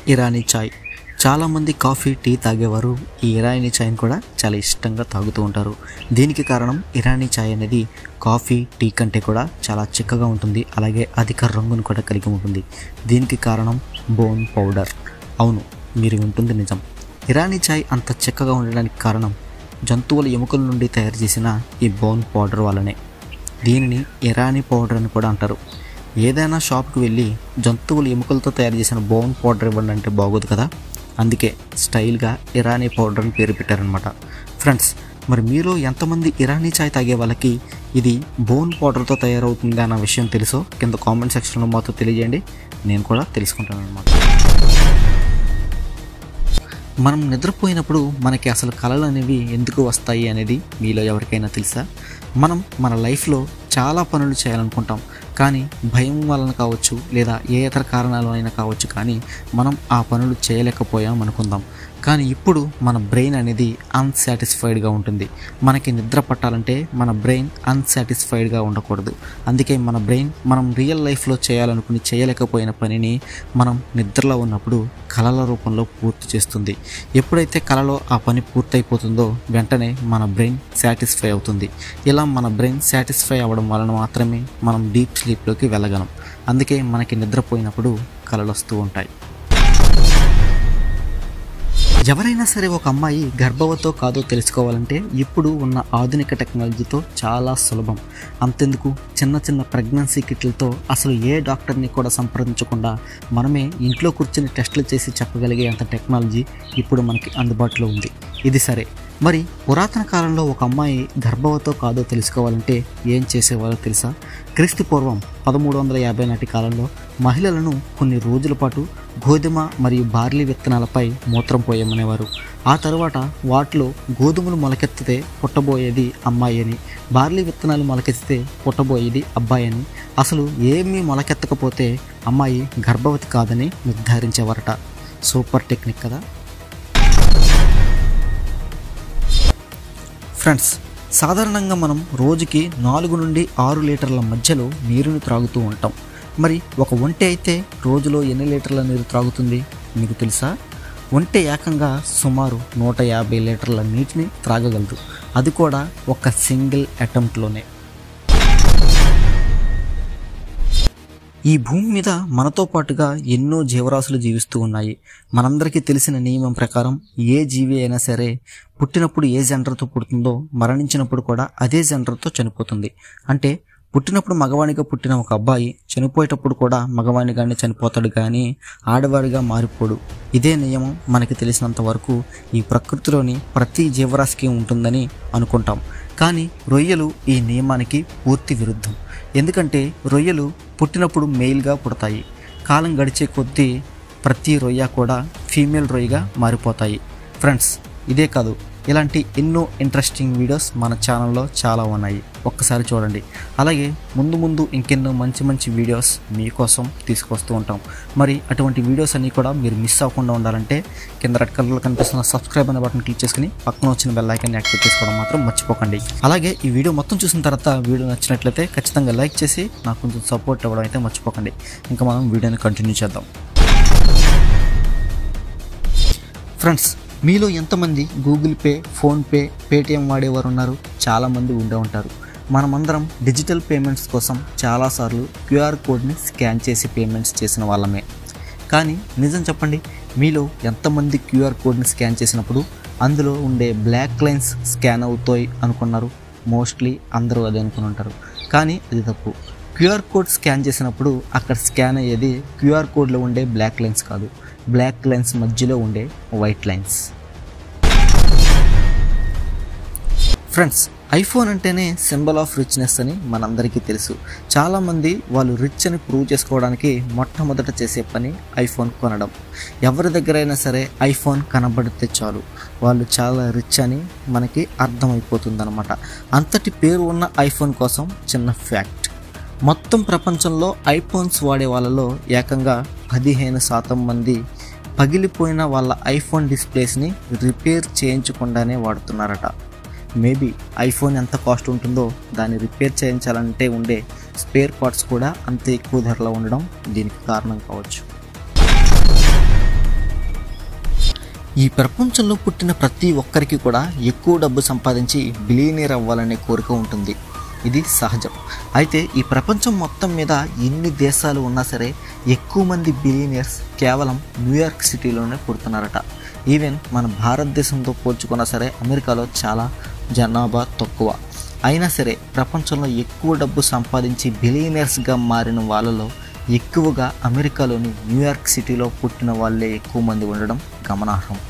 ఇరానీ చాయ్ చాలామంది coffee tea తాగేవారు ఈ ఇరానీ చాయ్ని కూడా చాలా ఇష్టంగా తాగుతూ ఉంటారు దీనికి కారణం ఇరానీ చాయ్ అనేది కాఫీ టీ కంటే కూడా చాలా చిక్కగా ఉంటుంది అలాగే అధిక రంగును కూడా కలిగి ఉంటుంది దీనికి కారణం బోన్ పౌడర్ అవును మీరు వింటుంది నిజం ఇరానీ చాయ్ అంత చిక్కగా ఉండడానికి కారణం జంతువుల ఎముకల నుండి తయారు చేసిన ఈ బోన్ పౌడర్ వల్లనే దీనిని ఇరానీ పౌడర్ అని కూడా అంటారు ఏదైనా షాప్కి వెళ్ళి జంతువుల ఎముకలతో తయారు చేసిన బోన్ పౌడర్ ఇవ్వండి అంటే బాగోదు కదా అందుకే స్టైల్గా ఇరానీ పౌడర్ అని పేరు పెట్టారనమాట ఫ్రెండ్స్ మరి మీరు ఎంతమంది ఇరానీ చాయ్ తాగే వాళ్ళకి ఇది బోన్ పౌడర్తో తయారవుతుంది అన్న విషయం తెలుసో కింద కామెంట్ సెక్షన్లో మాతో తెలియజేయండి నేను కూడా తెలుసుకుంటాను అనమాట మనం నిద్రపోయినప్పుడు మనకి అసలు కళలు అనేవి ఎందుకు వస్తాయి అనేది మీలో ఎవరికైనా తెలుసా మనం మన లైఫ్లో చాలా పనులు చేయాలనుకుంటాం కానీ భయం వలన కావచ్చు లేదా ఏ ఇతర కారణాలు అయినా కావచ్చు కానీ మనం ఆ పనులు చేయలేకపోయాం అనుకుందాం కానీ ఇప్పుడు మన బ్రెయిన్ అనేది అన్సాటిస్ఫైడ్గా ఉంటుంది మనకి నిద్ర పట్టాలంటే మన బ్రెయిన్ అన్సాటిస్ఫైడ్గా ఉండకూడదు అందుకే మన బ్రెయిన్ మనం రియల్ లైఫ్లో చేయాలనుకుని చేయలేకపోయిన పనిని మనం నిద్రలో ఉన్నప్పుడు కళల రూపంలో పూర్తి చేస్తుంది ఎప్పుడైతే కళలో ఆ పని పూర్తయిపోతుందో వెంటనే మన బ్రెయిన్ సాటిస్ఫై అవుతుంది ఇలా మన బ్రెయిన్ సాటిస్ఫై అవ్వడం వలన మాత్రమే మనం డీప్ స్లీప్లోకి వెళ్ళగలం అందుకే మనకి నిద్రపోయినప్పుడు కళలు వస్తూ ఉంటాయి ఎవరైనా సరే ఒక అమ్మాయి గర్భవతో కాదో తెలుసుకోవాలంటే ఇప్పుడు ఉన్న ఆధునిక టెక్నాలజీతో చాలా సులభం అంతెందుకు చిన్న చిన్న ప్రెగ్నెన్సీ కిట్లతో అసలు ఏ డాక్టర్ని కూడా సంప్రదించకుండా మనమే ఇంట్లో కూర్చొని టెస్టులు చేసి చెప్పగలిగే అంత టెక్నాలజీ ఇప్పుడు మనకి అందుబాటులో ఉంది ఇది సరే మరి పురాతన కాలంలో ఒక అమ్మాయి గర్భవతో కాదో తెలుసుకోవాలంటే ఏం చేసేవారో తెలుసా క్రీస్తు పూర్వం పదమూడు వందల యాభై నాటి కాలంలో మహిళలను కొన్ని రోజుల పాటు గోధుమ మరియు బార్లీ విత్తనాలపై మూత్రం పోయమనేవారు ఆ తరువాత వాటిలో గోధుమలు మొలకెత్తితే పుట్టబోయేది అమ్మాయి అని బార్లీ విత్తనాలు మొలకెత్తితే పుట్టబోయేది అబ్బాయి అని అసలు ఏమీ మొలకెత్తకపోతే అమ్మాయి గర్భవతి కాదని నిర్ధారించేవారట సూపర్ టెక్నిక్ కదా ఫ్రెండ్స్ సాధారణంగా మనం రోజుకి నాలుగు నుండి ఆరు లీటర్ల మధ్యలో నీరుని త్రాగుతూ ఉంటాం మరి ఒక ఒంటె అయితే రోజులో ఎన్ని లీటర్ల నీరు త్రాగుతుంది మీకు తెలుసా ఒంటె ఏకంగా సుమారు నూట యాభై లీటర్ల నీటిని త్రాగగలదు అది కూడా ఒక సింగిల్ అటెంప్ట్లోనే ఈ భూమి మీద మనతో పాటుగా ఎన్నో జీవరాశులు జీవిస్తూ ఉన్నాయి మనందరికీ తెలిసిన నియమం ప్రకారం ఏ జీవి అయినా సరే పుట్టినప్పుడు ఏ జెండర్తో పుడుతుందో మరణించినప్పుడు కూడా అదే జెండర్తో చనిపోతుంది అంటే పుట్టినప్పుడు మగవానిగా పుట్టిన ఒక అబ్బాయి చనిపోయేటప్పుడు కూడా మగవానిగానే చనిపోతాడు కానీ ఆడవాడిగా మారిపోడు ఇదే నియమం మనకి తెలిసినంత వరకు ఈ ప్రకృతిలోని ప్రతి జీవరాశికి ఉంటుందని అనుకుంటాం కానీ రొయ్యలు ఈ నియమానికి పూర్తి విరుద్ధం ఎందుకంటే రొయ్యలు పుట్టినప్పుడు మెయిల్గా పుడతాయి కాలం గడిచే కొద్దీ ప్రతి రొయ్య కూడా ఫీమేల్ రొయ్యగా మారిపోతాయి ఫ్రెండ్స్ ఇదే కాదు ఇలాంటి ఎన్నో ఇంట్రెస్టింగ్ వీడియోస్ మన ఛానల్లో చాలా ఉన్నాయి ఒక్కసారి చూడండి అలాగే ముందు ముందు ఇంకెన్నో మంచి మంచి వీడియోస్ మీకోసం తీసుకొస్తూ ఉంటాం మరి అటువంటి వీడియోస్ అన్నీ కూడా మీరు మిస్ అవ్వకుండా ఉండాలంటే కింద రెడ్ కలర్లో కనిపిస్తున్న సబ్స్క్రైబ్ అనే బటన్ క్లిక్ చేసుకుని పక్కన వచ్చిన బెల్ ఐకాన్ని యాక్టివేట్ చేసుకోవడం మాత్రం మర్చిపోకండి అలాగే ఈ వీడియో మొత్తం చూసిన తర్వాత వీడియో నచ్చినట్లయితే ఖచ్చితంగా లైక్ చేసి నాకు కొంచెం సపోర్ట్ ఇవ్వడం అయితే మర్చిపోకండి ఇంకా మనం వీడియోని కంటిన్యూ చేద్దాం ఫ్రెండ్స్ మీలో ఎంతమంది గూగుల్ పే ఫోన్పే పేటిఎం వాడేవారు ఉన్నారు చాలామంది ఉండే ఉంటారు మనమందరం డిజిటల్ పేమెంట్స్ కోసం చాలాసార్లు క్యూఆర్ కోడ్ని స్కాన్ చేసి పేమెంట్స్ చేసిన వాళ్ళమే కానీ నిజం చెప్పండి మీలో ఎంతమంది క్యూఆర్ కోడ్ని స్కాన్ చేసినప్పుడు అందులో ఉండే బ్లాక్ లైన్స్ స్కాన్ అవుతాయి అనుకున్నారు మోస్ట్లీ అందరూ అదే అనుకుని ఉంటారు కానీ అది తప్పు క్యూఆర్ కోడ్ స్కాన్ చేసినప్పుడు అక్కడ స్కాన్ అయ్యేది క్యూఆర్ కోడ్లో ఉండే బ్లాక్ లైన్స్ కాదు బ్లాక్ లైన్స్ మధ్యలో ఉండే వైట్ లైన్స్ ఫ్రెండ్స్ ఐఫోన్ అంటేనే సింబల్ ఆఫ్ రిచ్నెస్ అని మనందరికీ తెలుసు చాలామంది వాళ్ళు రిచ్ అని ప్రూవ్ చేసుకోవడానికి మొట్టమొదట చేసే పని ఐఫోన్ కొనడం ఎవరి దగ్గరైనా సరే ఐఫోన్ కనబడితే చాలు వాళ్ళు చాలా రిచ్ అని మనకి అర్థమైపోతుందన్నమాట అంతటి పేరు ఉన్న ఐఫోన్ కోసం చిన్న ఫ్యాక్ట్ మొత్తం ప్రపంచంలో ఐఫోన్స్ వాడే వాళ్ళలో ఏకంగా పదిహేను శాతం మంది పగిలిపోయిన వాళ్ళ ఐఫోన్ డిస్ప్లేస్ని రిపేర్ చేయించకుండానే వాడుతున్నారట మేబీ ఐఫోన్ ఎంత కాస్ట్ ఉంటుందో దాన్ని రిపేర్ చేయించాలంటే ఉండే స్పేర్ పార్ట్స్ కూడా అంతే ఎక్కువ ధరలో ఉండడం దీనికి కారణం కావచ్చు ఈ ప్రపంచంలో పుట్టిన ప్రతి ఒక్కరికి కూడా ఎక్కువ డబ్బు సంపాదించి బిలియనీర్ అవ్వాలనే కోరిక ఉంటుంది ఇది సహజం అయితే ఈ ప్రపంచం మొత్తం మీద ఎన్ని దేశాలు ఉన్నా సరే ఎక్కువ మంది బిలియనియర్స్ కేవలం న్యూయార్క్ సిటీలోనే పుడుతున్నారట ఈవెన్ మన భారతదేశంతో పోల్చుకున్నా సరే అమెరికాలో చాలా జనాభా తక్కువ అయినా సరే ప్రపంచంలో ఎక్కువ డబ్బు సంపాదించి బిలియనర్స్గా మారిన వాళ్ళలో ఎక్కువగా అమెరికాలోని న్యూయార్క్ సిటీలో పుట్టిన వాళ్ళే ఎక్కువ మంది ఉండడం గమనార్హం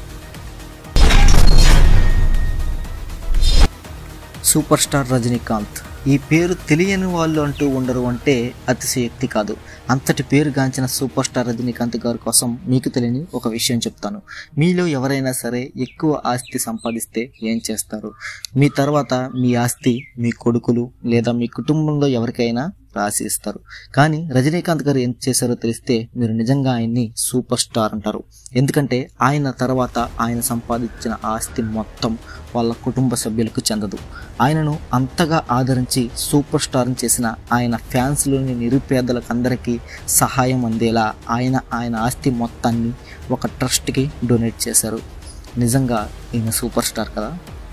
సూపర్ స్టార్ రజనీకాంత్ ఈ పేరు తెలియని వాళ్ళు అంటూ ఉండరు అంటే అతిశయోక్తి కాదు అంతటి పేరుగాంచిన సూపర్ స్టార్ రజనీకాంత్ గారి కోసం మీకు తెలియని ఒక విషయం చెప్తాను మీలో ఎవరైనా సరే ఎక్కువ ఆస్తి సంపాదిస్తే ఏం చేస్తారు మీ తర్వాత మీ ఆస్తి మీ కొడుకులు లేదా మీ కుటుంబంలో ఎవరికైనా రాసి ఇస్తారు కానీ రజనీకాంత్ గారు ఏం చేశారో తెలిస్తే మీరు నిజంగా ఆయన్ని సూపర్ స్టార్ అంటారు ఎందుకంటే ఆయన తర్వాత ఆయన సంపాదించిన ఆస్తి మొత్తం వాళ్ళ కుటుంబ సభ్యులకు చెందదు ఆయనను అంతగా ఆదరించి సూపర్ స్టార్ని చేసిన ఆయన ఫ్యాన్స్లోని నిరుపేదలకు అందరికీ సహాయం అందేలా ఆయన ఆయన ఆస్తి మొత్తాన్ని ఒక ట్రస్ట్కి డొనేట్ చేశారు నిజంగా ఈయన సూపర్ స్టార్ కదా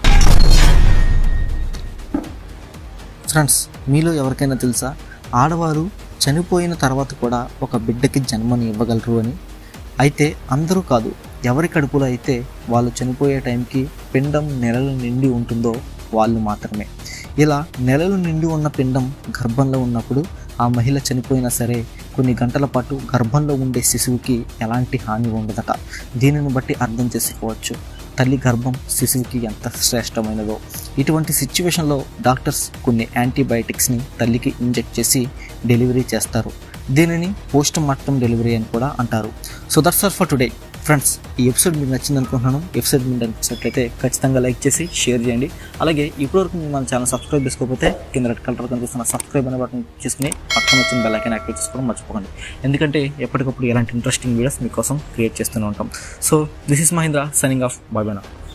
ఫ్రెండ్స్ మీలో ఎవరికైనా తెలుసా ఆడవారు చనిపోయిన తర్వాత కూడా ఒక బిడ్డకి జన్మని ఇవ్వగలరు అని అయితే అందరూ కాదు ఎవరి కడుపులో అయితే వాళ్ళు చనిపోయే టైంకి పిండం నెలలు నిండి ఉంటుందో వాళ్ళు మాత్రమే ఇలా నెలలు నిండి ఉన్న పిండం గర్భంలో ఉన్నప్పుడు ఆ మహిళ చనిపోయినా సరే కొన్ని గంటల పాటు గర్భంలో ఉండే శిశువుకి ఎలాంటి హాని ఉండదట దీనిని బట్టి అర్థం చేసుకోవచ్చు తల్లి గర్భం శిశువుకి ఎంత శ్రేష్టమైనదో ఇటువంటి సిచ్యువేషన్లో డాక్టర్స్ కొన్ని యాంటీబయాటిక్స్ని తల్లికి ఇంజెక్ట్ చేసి డెలివరీ చేస్తారు దీనిని పోస్ట్ మార్టం డెలివరీ అని కూడా అంటారు so that's all for today friends ఈ ఎపిసోడ్ మీకు నచ్చింది అనుకుంటున్నాను ఎపిసోడ్ మీకు నచ్చినట్లయితే ఖచ్చితంగా లైక్ చేసి షేర్ చేయండి అలాగే ఇప్పటివరకు మీరు మన ఛానల్ సబ్స్క్రైబ్ చేసుకోకపోతే కింద రెడ్ కలర్ కనిపిస్తున్న సబ్స్క్రైబ్ అనే బటన్ చేసుకుని పక్కన వచ్చిన బెల్ ఐకాన్ యాక్టివేట్ చేసుకోవడం మర్చిపోకండి ఎందుకంటే ఎప్పటికప్పుడు ఇలాంటి ఇంట్రెస్టింగ్ వీడియోస్ మీకోసం క్రియేట్ చేస్తూనే ఉంటాం so this is Mahendra signing off bye bye